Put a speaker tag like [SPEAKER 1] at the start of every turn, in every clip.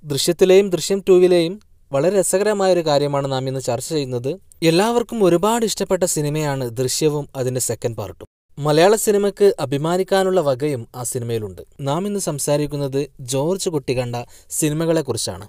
[SPEAKER 1] ദൃശ്യത്തിലെയും ദൃശ്യം ടൂവിലെയും വളരെ രസകരമായ ഒരു കാര്യമാണ് നാം ഇന്ന് ചർച്ച ചെയ്യുന്നത് എല്ലാവർക്കും ഒരുപാട് ഇഷ്ടപ്പെട്ട സിനിമയാണ് ദൃശ്യവും അതിന്റെ സെക്കൻഡ് പാർട്ടും മലയാള സിനിമയ്ക്ക് അഭിമാനിക്കാനുള്ള വകയും ആ സിനിമയിലുണ്ട് നാം ഇന്ന് സംസാരിക്കുന്നത് ജോർജ് കുട്ടി കണ്ട സിനിമകളെക്കുറിച്ചാണ്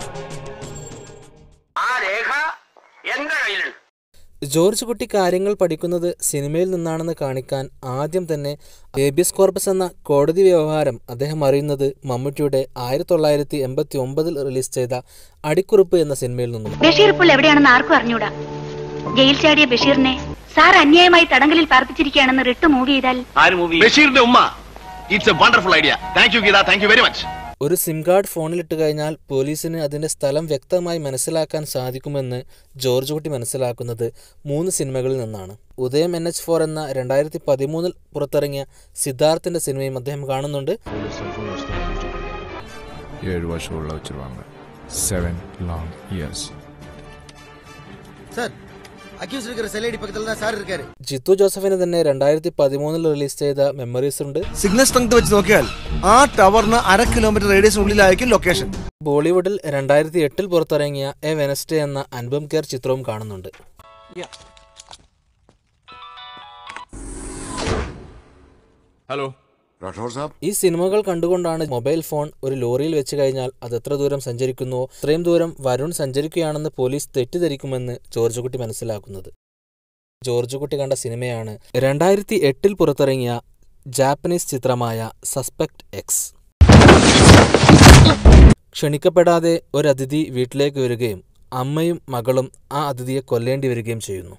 [SPEAKER 2] ആ രേഖ എന്റെ കയ്യിലുണ്ട്
[SPEAKER 1] ജോർജ് കുട്ടി കാര്യങ്ങൾ പഠിക്കുന്നത് സിനിമയിൽ നിന്നാണെന്ന് കാണിക്കാൻ ആദ്യം തന്നെ ഹേബിയസ് കോർപ്പസ് എന്ന കോടതി വ്യവഹാരം അദ്ദേഹം അറിയുന്നത് മമ്മൂട്ടിയുടെ ആയിരത്തി തൊള്ളായിരത്തി എൺപത്തി ഒമ്പതിൽ റിലീസ് ചെയ്ത അടിക്കുറിപ്പ് എന്ന സിനിമയിൽ നിന്നും
[SPEAKER 3] ബഷീർ ഇപ്പോൾ എവിടെയാണെന്ന് ആർക്കും അറിഞ്ഞൂടാ ജയിൽ ചാടിയ ബഷീറിനെ സാർ അന്യായമായി തടങ്കലിൽ പാർപ്പിച്ചിരിക്കുകയാണെന്ന് റിട്ട് മൂവ് ചെയ്താൽ
[SPEAKER 2] ആര് മൂവി ബഷീറിന്റെ ഉമ്മ it's a wonderful idea thank you Geetha thank you very much
[SPEAKER 1] ഒരു സിം കാർഡ് ഫോണിലിട്ട് കഴിഞ്ഞാൽ പോലീസിന് അതിന്റെ സ്ഥലം വ്യക്തമായി മനസ്സിലാക്കാൻ സാധിക്കുമെന്ന് ജോർജ് കുട്ടി മനസ്സിലാക്കുന്നത് മൂന്ന് സിനിമകളിൽ നിന്നാണ് ഉദയം എൻ എച്ച് ഫോർ എന്ന രണ്ടായിരത്തി പതിമൂന്നിൽ പുറത്തിറങ്ങിയ സിദ്ധാർത്ഥിന്റെ സിനിമയും അദ്ദേഹം കാണുന്നുണ്ട്
[SPEAKER 4] ஏழு வருஷம் உள்ள வச்சிருவாங்க seven long years
[SPEAKER 5] sir accused இருக்கிற செல்லேடி பக்கத்துல தான் சார் இருக்காரு
[SPEAKER 1] ജിത്തു ജോസഫിന് തന്നെ രണ്ടായിരത്തി പതിമൂന്നിൽ റിലീസ് ചെയ്ത മെമ്മറീസ് ഉണ്ട്
[SPEAKER 6] സിഗ്നൽ സ്ട്രെങ്ത് വെച്ച് നോക്കിയാൽ ആ ടവറിന് അര കിലോമീറ്റർ റേഡിയസിനുള്ളിലായിരിക്കും ലൊക്കേഷൻ
[SPEAKER 1] ബോളിവുഡിൽ രണ്ടായിരത്തി എട്ടിൽ പുറത്തിറങ്ങിയ എ വെനസ്ഡേ എന്ന അനുപം കെയർ ചിത്രവും കാണുന്നുണ്ട്
[SPEAKER 4] हेलो
[SPEAKER 7] राठौर साहब
[SPEAKER 1] ഈ സിനിമകൾ കണ്ടുകൊണ്ടാണ് മൊബൈൽ ഫോൺ ഒരു ലോറിയിൽ വെച്ച് കഴിഞ്ഞാൽ അത് എത്ര ദൂരം സഞ്ചരിക്കുന്നുവോ അത്രയും ദൂരം വരുൺ സഞ്ചരിക്കുകയാണെന്ന് പോലീസ് തെറ്റിദ്ധരിക്കുമെന്ന് ജോർജ് കുട്ടി മനസ്സിലാക്കുന്നത് ജോർജ് കുട്ടി കണ്ട സിനിമയാണ് രണ്ടായിരത്തി എട്ടിൽ പുറത്തിറങ്ങിയ ജാപ്പനീസ് ചിത്രമായ സസ്പെക്ട് എക്സ് ക്ഷണിക്കപ്പെടാതെ ഒരു അതിഥി വീട്ടിലേക്ക് വരികയും അമ്മയും മകളും ആ അതിഥിയെ കൊല്ലേണ്ടി വരികയും ചെയ്യുന്നു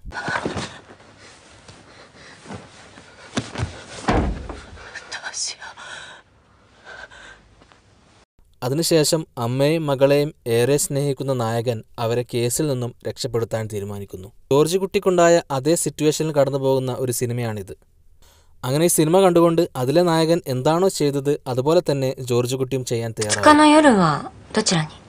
[SPEAKER 1] അതിനുശേഷം അമ്മയും മകളെയും ഏറെ സ്നേഹിക്കുന്ന നായകൻ അവരെ കേസിൽ നിന്നും രക്ഷപ്പെടുത്താൻ തീരുമാനിക്കുന്നു ജോർജ് കുട്ടിക്കുണ്ടായ അതേ സിറ്റുവേഷനിൽ കടന്നു പോകുന്ന ഒരു സിനിമയാണിത് അങ്ങനെ ഈ സിനിമ കണ്ടുകൊണ്ട് അതിലെ നായകൻ എന്താണോ ചെയ്തത് അതുപോലെ തന്നെ ജോർജ് കുട്ടിയും ചെയ്യാൻ
[SPEAKER 8] 2
[SPEAKER 1] തയ്യാറാണ്
[SPEAKER 8] 日の夜はどちらに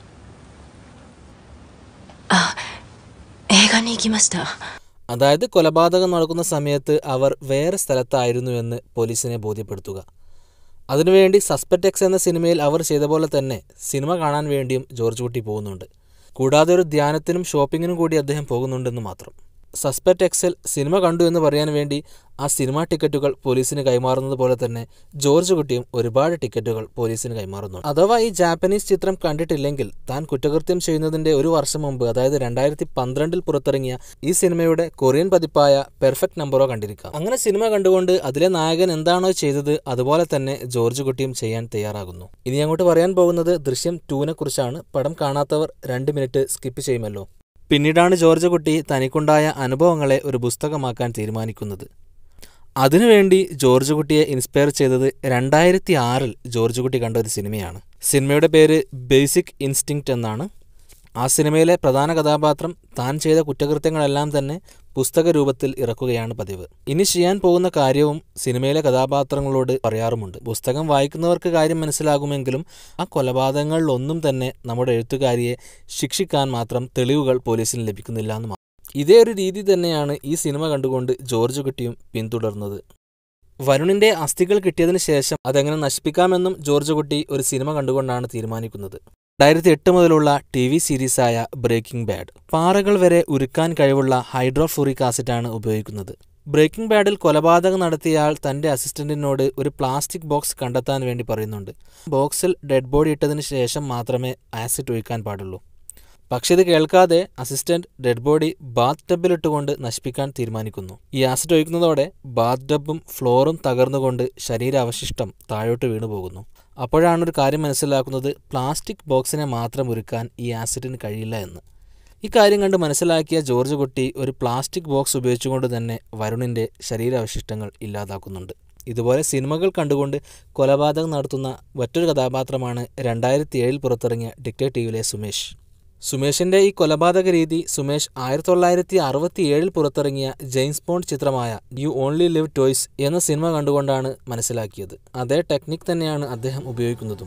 [SPEAKER 8] あ映画に行きました
[SPEAKER 1] അതായത് കൊലപാതകം നടക്കുന്ന സമയത്ത് അവർ വേറെ സ്ഥലത്തായിരുന്നുവെന്ന് പോലീസിനെ ബോധ്യപ്പെടുത്തുക അതിനുവേണ്ടി സസ്പെക്ട് എക്സ് എന്ന സിനിമയിൽ അവർ ചെയ്ത പോലെ തന്നെ സിനിമ കാണാൻ വേണ്ടിയും ജോർജ് കുട്ടി പോകുന്നുണ്ട് കൂടാതെ ഒരു ധ്യാനത്തിനും ഷോപ്പിങ്ങിനും കൂടി അദ്ദേഹം പോകുന്നുണ്ടെന്ന് മാത്രം സസ്പെക്ട് എക്സിൽ സിനിമ കണ്ടു എന്ന് പറയാൻ വേണ്ടി ആ സിനിമാ ടിക്കറ്റുകൾ പോലീസിന് കൈമാറുന്നത് പോലെ തന്നെ ജോർജ് കുട്ടിയും ഒരുപാട് ടിക്കറ്റുകൾ പോലീസിന് കൈമാറുന്നു അഥവാ ഈ ജാപ്പനീസ് ചിത്രം കണ്ടിട്ടില്ലെങ്കിൽ താൻ കുറ്റകൃത്യം ചെയ്യുന്നതിന്റെ ഒരു വർഷം മുമ്പ് അതായത് രണ്ടായിരത്തി പന്ത്രണ്ടിൽ പുറത്തിറങ്ങിയ ഈ സിനിമയുടെ കൊറിയൻ പതിപ്പായ പെർഫെക്റ്റ് നമ്പറോ കണ്ടിരിക്കാം അങ്ങനെ സിനിമ കണ്ടുകൊണ്ട് അതിലെ നായകൻ എന്താണോ ചെയ്തത് അതുപോലെ തന്നെ ജോർജ് കുട്ടിയും ചെയ്യാൻ തയ്യാറാകുന്നു ഇനി അങ്ങോട്ട് പറയാൻ പോകുന്നത് ദൃശ്യം ടൂനെ കുറിച്ചാണ് പടം കാണാത്തവർ രണ്ട് മിനിറ്റ് സ്കിപ്പ് ചെയ്യുമല്ലോ പിന്നീടാണ് ജോർജ് കുട്ടി തനിക്കുണ്ടായ അനുഭവങ്ങളെ ഒരു പുസ്തകമാക്കാൻ തീരുമാനിക്കുന്നത് അതിനുവേണ്ടി ജോർജ് കുട്ടിയെ ഇൻസ്പയർ ചെയ്തത് രണ്ടായിരത്തി ആറിൽ ജോർജ് കുട്ടി കണ്ട ഒരു സിനിമയാണ് സിനിമയുടെ പേര് ബേസിക് ഇൻസ്റ്റിങ്ക്റ്റ് എന്നാണ് ആ സിനിമയിലെ പ്രധാന കഥാപാത്രം താൻ ചെയ്ത കുറ്റകൃത്യങ്ങളെല്ലാം തന്നെ പുസ്തക രൂപത്തിൽ ഇറക്കുകയാണ് പതിവ് ഇനി ചെയ്യാൻ പോകുന്ന കാര്യവും സിനിമയിലെ കഥാപാത്രങ്ങളോട് പറയാറുമുണ്ട് പുസ്തകം വായിക്കുന്നവർക്ക് കാര്യം മനസ്സിലാകുമെങ്കിലും ആ കൊലപാതകങ്ങളിലൊന്നും തന്നെ നമ്മുടെ എഴുത്തുകാരിയെ ശിക്ഷിക്കാൻ മാത്രം തെളിവുകൾ പോലീസിന് ലഭിക്കുന്നില്ല എന്ന് മാത്രം ഇതേ ഒരു രീതി തന്നെയാണ് ഈ സിനിമ കണ്ടുകൊണ്ട് ജോർജ് കുട്ടിയും പിന്തുടർന്നത് വരുണിന്റെ അസ്ഥികൾ കിട്ടിയതിന് ശേഷം അതെങ്ങനെ നശിപ്പിക്കാമെന്നും ജോർജ് കുട്ടി ഒരു സിനിമ കണ്ടുകൊണ്ടാണ് തീരുമാനിക്കുന്നത് രണ്ടായിരത്തി എട്ട് മുതലുള്ള ടി വി സീരീസായ ബ്രേക്കിംഗ് ബാഡ് പാറകൾ വരെ ഉരുക്കാൻ കഴിവുള്ള ഹൈഡ്രോഫ്ലൂറിക് ആസിഡാണ് ഉപയോഗിക്കുന്നത് ബ്രേക്കിംഗ് ബാഡിൽ കൊലപാതകം നടത്തിയയാൾ തന്റെ അസിസ്റ്റന്റിനോട് ഒരു പ്ലാസ്റ്റിക് ബോക്സ് കണ്ടെത്താൻ വേണ്ടി പറയുന്നുണ്ട് ബോക്സിൽ ഡെഡ് ബോഡി ഇട്ടതിന് ശേഷം മാത്രമേ ആസിഡ് ഒഴിക്കാൻ പാടുള്ളൂ പക്ഷെ ഇത് കേൾക്കാതെ അസിസ്റ്റന്റ് ഡെഡ് ബോഡി ബാത്ത് ടബിലിട്ടുകൊണ്ട് നശിപ്പിക്കാൻ തീരുമാനിക്കുന്നു ഈ ആസിഡ് ഒഴിക്കുന്നതോടെ ബാത്ത് ടബും ഫ്ലോറും തകർന്നുകൊണ്ട് ശരീരാവശിഷ്ടം താഴോട്ട് വീണുപോകുന്നു അപ്പോഴാണ് ഒരു കാര്യം മനസ്സിലാക്കുന്നത് പ്ലാസ്റ്റിക് ബോക്സിനെ മാത്രം ഉരുക്കാൻ ഈ ആസിഡിന് കഴിയില്ല എന്ന് ഈ കാര്യം കണ്ട് മനസ്സിലാക്കിയ ജോർജ് കുട്ടി ഒരു പ്ലാസ്റ്റിക് ബോക്സ് ഉപയോഗിച്ചുകൊണ്ട് തന്നെ വരുണിന്റെ ശരീരാവശിഷ്ടങ്ങൾ ഇല്ലാതാക്കുന്നുണ്ട് ഇതുപോലെ സിനിമകൾ കണ്ടുകൊണ്ട് കൊലപാതകം നടത്തുന്ന മറ്റൊരു കഥാപാത്രമാണ് രണ്ടായിരത്തി ഏഴിൽ പുറത്തിറങ്ങിയ ഡിക്റ്റേറ്റീവിലെ സുമേഷ് സുമേഷിന്റെ ഈ കൊലപാതക രീതി സുമേഷ് ആയിരത്തി തൊള്ളായിരത്തി അറുപത്തി ഏഴിൽ പുറത്തിറങ്ങിയ ജെയിംസ് ബോണ്ട് ചിത്രമായ യു ഓൺലി ലിവ് ടോയ്സ് എന്ന സിനിമ കണ്ടുകൊണ്ടാണ് മനസ്സിലാക്കിയത് അതേ ടെക്നിക് തന്നെയാണ് അദ്ദേഹം ഉപയോഗിക്കുന്നതും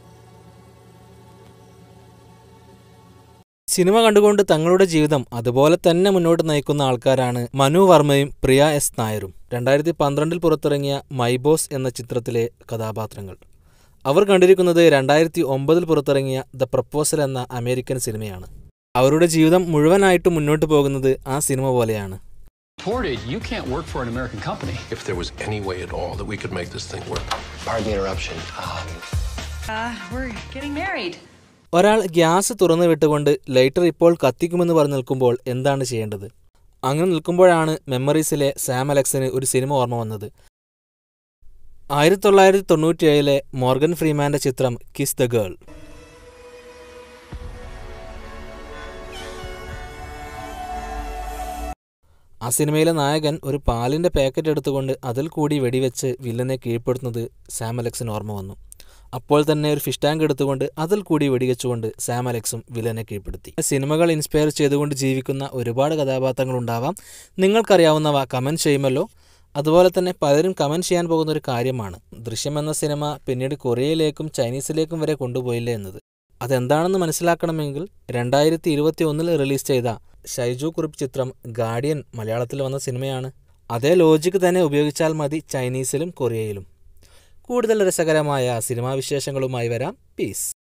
[SPEAKER 1] സിനിമ കണ്ടുകൊണ്ട് തങ്ങളുടെ ജീവിതം അതുപോലെ തന്നെ മുന്നോട്ട് നയിക്കുന്ന ആൾക്കാരാണ് മനു വർമ്മയും പ്രിയ എസ് നായരും രണ്ടായിരത്തി പന്ത്രണ്ടിൽ പുറത്തിറങ്ങിയ മൈ ബോസ് എന്ന ചിത്രത്തിലെ കഥാപാത്രങ്ങൾ അവർ കണ്ടിരിക്കുന്നത് രണ്ടായിരത്തി ഒമ്പതിൽ പുറത്തിറങ്ങിയ ദ പ്രപ്പോസൽ എന്ന അമേരിക്കൻ സിനിമയാണ് അവരുടെ ജീവിതം മുഴുവനായിട്ട് മുന്നോട്ട് പോകുന്നത് ആ സിനിമ പോലെയാണ്
[SPEAKER 7] Reported, you can't work for an American company.
[SPEAKER 9] if there was any way at all that we could make this thing work.
[SPEAKER 5] Pardon the interruption. Um,
[SPEAKER 10] we're getting married.
[SPEAKER 1] ഒരാൾ gas തുറന്നു വിട്ടുകൊണ്ട് lighter ഇപ്പോൾ കത്തിക്കുമെന്ന് പറഞ്ഞ് നിൽക്കുമ്പോൾ എന്താണ് ചെയ്യേണ്ടത് അങ്ങനെ നിൽക്കുമ്പോഴാണ് മെമ്മറീസിലെ സാം അലക്സിന് ഒരു സിനിമ ഓർമ്മ വന്നത് ആയിരത്തി തൊള്ളായിരത്തി തൊണ്ണൂറ്റിയേഴിലെ മോർഗൻ ഫ്രീമാന്റെ ചിത്രം കിസ് ദ ഗേൾ ആ സിനിമയിലെ നായകൻ ഒരു പാലിന്റെ പാക്കറ്റ് എടുത്തുകൊണ്ട് അതിൽ കൂടി വെടിവെച്ച് വില്ലനെ കീഴ്പ്പെടുത്തുന്നത് സാം അലക്സിന് ഓർമ്മ വന്നു അപ്പോൾ തന്നെ ഒരു ഫിഷ് ടാങ്ക് എടുത്തുകൊണ്ട് അതിൽ കൂടി വെടിവെച്ചുകൊണ്ട് സാം അലക്സും വില്ലനെ കീഴ്പ്പെടുത്തി സിനിമകൾ ഇൻസ്പയർ ചെയ്തുകൊണ്ട് ജീവിക്കുന്ന ഒരുപാട് കഥാപാത്രങ്ങളുണ്ടാവാം നിങ്ങൾക്കറിയാവുന്നവ കമൻറ്റ് ചെയ്യുമല്ലോ അതുപോലെ തന്നെ പലരും കമൻറ്റ് ചെയ്യാൻ പോകുന്ന ഒരു കാര്യമാണ് ദൃശ്യം എന്ന സിനിമ പിന്നീട് കൊറിയയിലേക്കും ചൈനീസിലേക്കും വരെ കൊണ്ടുപോയില്ലേ എന്നത് അതെന്താണെന്ന് മനസ്സിലാക്കണമെങ്കിൽ രണ്ടായിരത്തി ഇരുപത്തി ഒന്നിൽ റിലീസ് ചെയ്ത ഷൈജു കുറിപ്പ് ചിത്രം ഗാർഡിയൻ മലയാളത്തിൽ വന്ന സിനിമയാണ് അതേ ലോജിക്ക് തന്നെ ഉപയോഗിച്ചാൽ മതി ചൈനീസിലും കൊറിയയിലും കൂടുതൽ രസകരമായ സിനിമാ വിശേഷങ്ങളുമായി വരാം പീസ്